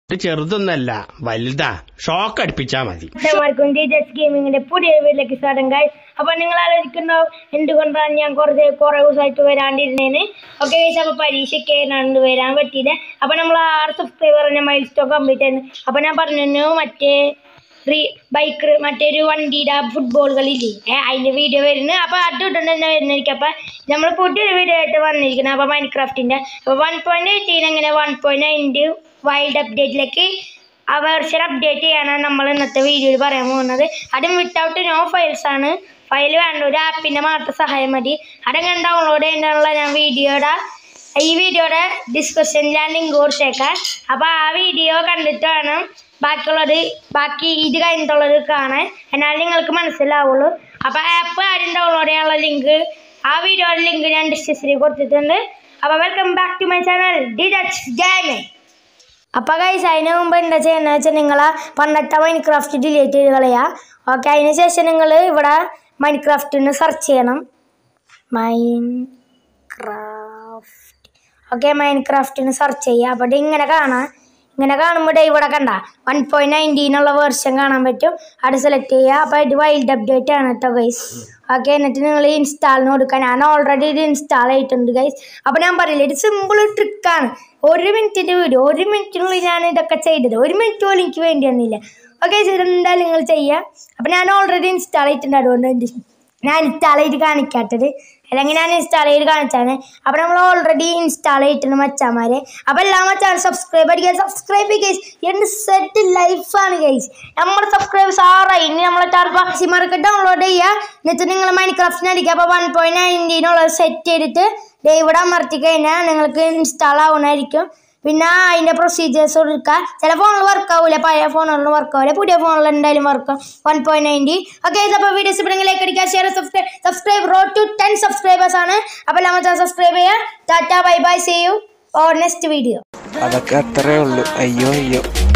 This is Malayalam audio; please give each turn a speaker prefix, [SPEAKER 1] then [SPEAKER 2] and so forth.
[SPEAKER 1] ഇത് ചെറുതൊന്നല്ല വലുതാ ഷോക്ക് അടുപ്പിച്ചാ മതി
[SPEAKER 2] എല്ലാവർക്കും ടീച്ചേഴ്സ് ഗെയിമിങ്ങിന്റെ പുതിയ വീട്ടിലേക്ക് സ്വാഗതം ഗൈസ് അപ്പൊ നിങ്ങൾ ആലോചിക്കുന്നോ എന്തുകൊണ്ടാണ് ഞാൻ കുറച്ച് കുറെ ദിവസമായിട്ട് വരാണ്ടിരുന്നേന്ന് ഓക്കെ ഗൈസ് അപ്പൊ പരീക്ഷയ്ക്ക് ആയതുകൊണ്ട് വരാൻ പറ്റിയില്ല അപ്പൊ നമ്മൾ ആറ് സബ്സ്ക്രൈബറിന്റെ മൈൽ സ്റ്റോൺ കംപ്ലീറ്റ് ആയിരുന്നു അപ്പൊ ഞാൻ പറഞ്ഞു മറ്റേ റീ ബൈക്ക് മറ്റൊരു വണ്ടിയുടെ ഫുട്ബോളുകളില്ലേ ഏഹ് അതിന്റെ വീഡിയോ വരുന്നു അപ്പൊ അത് ഇട്ടുണ്ട് തന്നെ വരുന്നതായിരിക്കും അപ്പൊ നമ്മൾ പുതിയൊരു വീഡിയോ ആയിട്ട് വന്നിരിക്കുന്നത് അപ്പൊ മൈൻക്രാഫ്റ്റിന്റെ അപ്പൊ വൺ പോയിന്റ് എയ്റ്റീൻ അങ്ങനെ വൺ പോയിന്റ് നയൻറ്റി വൈൽഡ് അപ്ഡേറ്റിലേക്ക് ആ വെർഷൻ അപ്ഡേറ്റ് ചെയ്യാനാണ് നമ്മൾ ഇന്നത്തെ വീഡിയോയിൽ പറയാൻ പോകുന്നത് അതും വിത്തൗട്ട് നോ ഫയൽസ് ആണ് ഫയൽ വേണ്ട ഒരു ആപ്പിന്റെ മാത്രം സഹായം മതി അതെങ്ങനെ ഡൗൺലോഡ് ചെയ്യാനുള്ള ഞാൻ വീഡിയോയുടെ ഈ വീഡിയോയുടെ ഡിസ്ക്രിപ്ഷനിൽ ഞാൻ ലിങ്ക് കൊടുത്തേക്കാം അപ്പോൾ ആ വീഡിയോ കണ്ടിട്ട് വേണം ബാക്കിയുള്ളത് ബാക്കി ഇത് കഴിഞ്ഞിട്ടുള്ളത് കാണാൻ എന്നാലും നിങ്ങൾക്ക് മനസ്സിലാവുള്ളൂ അപ്പോൾ ആപ്പ് ആരും ഡൗൺലോഡ് ചെയ്യാനുള്ള ലിങ്ക് ആ വീഡിയോയുടെ ലിങ്ക് ഞാൻ ഡിസ്ക്രിപ്ഷനിൽ കൊടുത്തിട്ടുണ്ട് അപ്പോൾ welcome back to my channel D touch gaming അപ്പൊ ഗൈസ് അതിന് മുമ്പ് എന്താ ചെയ്യുന്നത് വെച്ചാൽ നിങ്ങൾ പണ്ടത്തെ മൈൻക്രാഫ്റ്റ് ഡിലീറ്റ് ചെയ്ത് കളയാ ഓക്കെ അതിന് ശേഷം നിങ്ങൾ ഇവിടെ മൈൻക്രാഫ്റ്റിന് സെർച്ച് ചെയ്യണം മൈൻക്രാഫ്റ്റ് ഓക്കെ മൈൻക്രാഫ്റ്റിന് സെർച്ച് ചെയ്യുക അപ്പോൾ ഇങ്ങനെ കാണാം ഇങ്ങനെ കാണുമ്പോൾ ദേ ഇവിടെ കണ്ട വൺ പോയിന്റ് നയൻറ്റീനുള്ള വേർഷൻ കാണാൻ പറ്റും അത് സെലക്ട് ചെയ്യുക അപ്പോൾ ഇത് വൈൽഡ് അപ്ഡേറ്റ് ആണ് കേട്ടോ ഗൈസ് ഓക്കെ എന്നിട്ട് നിങ്ങൾ ഇൻസ്റ്റാളിന് കൊടുക്കുക ഞാൻ ഓൾറെഡി ഇത് ഇൻസ്റ്റാൾ ചെയ്തിട്ടുണ്ട് ഗൈസ് അപ്പോൾ ഞാൻ പറയില്ല ഇത് സിമ്പിൾ ട്രിക്കാണ് ഒരു മിനിറ്റിൻ്റെ വീഡിയോ ഒരു മിനിറ്റിനുള്ളിൽ ഞാൻ ഇതൊക്കെ ചെയ്തത് ഒരു മിനിറ്റ് പോലും എനിക്ക് വേണ്ടി വന്നില്ല ഓക്കെ ഇതെന്തായാലും നിങ്ങൾ ചെയ്യുക അപ്പോൾ ഞാൻ ഓൾറെഡി ഇൻസ്റ്റാൾ ചെയ്തിട്ടുണ്ട് അതുകൊണ്ട് എന്ത് ഞാൻ ഇൻസ്റ്റാൾ ചെയ്ത് കാണിക്കാത്തത് അല്ലെങ്കിൽ ഞാൻ ഇൻസ്റ്റാൾ ചെയ്ത് കാണിച്ചാണ് അപ്പോൾ നമ്മൾ ഓൾറെഡി ഇൻസ്റ്റാൾ ചെയ്തിട്ടുണ്ട് മച്ചാമാരെ അപ്പോൾ എല്ലാ മച്ചാൻ സബ്സ്ക്രൈബ് അടിക്കുക സബ്സ്ക്രൈബ് ചെയ്യുക എന്ത് സെറ്റ് ലൈഫാണ് ഗൈസ് നമ്മുടെ സബ്സ്ക്രൈബേഴ്സ് ആറായി ഇനി നമ്മളെ ടാർപ്പ് മാർക്ക് ഡൗൺലോഡ് ചെയ്യുക എന്നിട്ട് നിങ്ങൾ മൈൻക്രാഫ്റ്റിന് അടിക്കുക അപ്പോൾ വൺ പോയിന്റ് നയൻറ്റീനുള്ളത് സെറ്റ് ചെയ്തിട്ട് ദേ ഇവിടെ അമർത്തി കഴിഞ്ഞാൽ നിങ്ങൾക്ക് ഇൻസ്റ്റാൾ ആവുന്നതായിരിക്കും പിന്നെ അതിന്റെ പ്രൊസീജിയേഴ്സ് കൊടുക്കുക ചില ഫോണിൽ വർക്ക് ആവില്ല പഴയ ഫോണുകളിൽ വർക്ക് ആവില്ല പുതിയ ഫോണിൽ എന്തായാലും work one point ninety okay അപ്പോൾ വീഡിയോസ് ഇവിടെ ലൈക്ക് അടിക്കുക share subscribe subscribe road to ten subscribers ആണ് അപ്പോൾ നമ്മൾ സബ്സ്ക്രൈബ് ചെയ്യുക ടാറ്റ bye bye see you our next video
[SPEAKER 3] അതൊക്കെ അത്രേ ഉള്ളൂ അയ്യോ അയ്യോ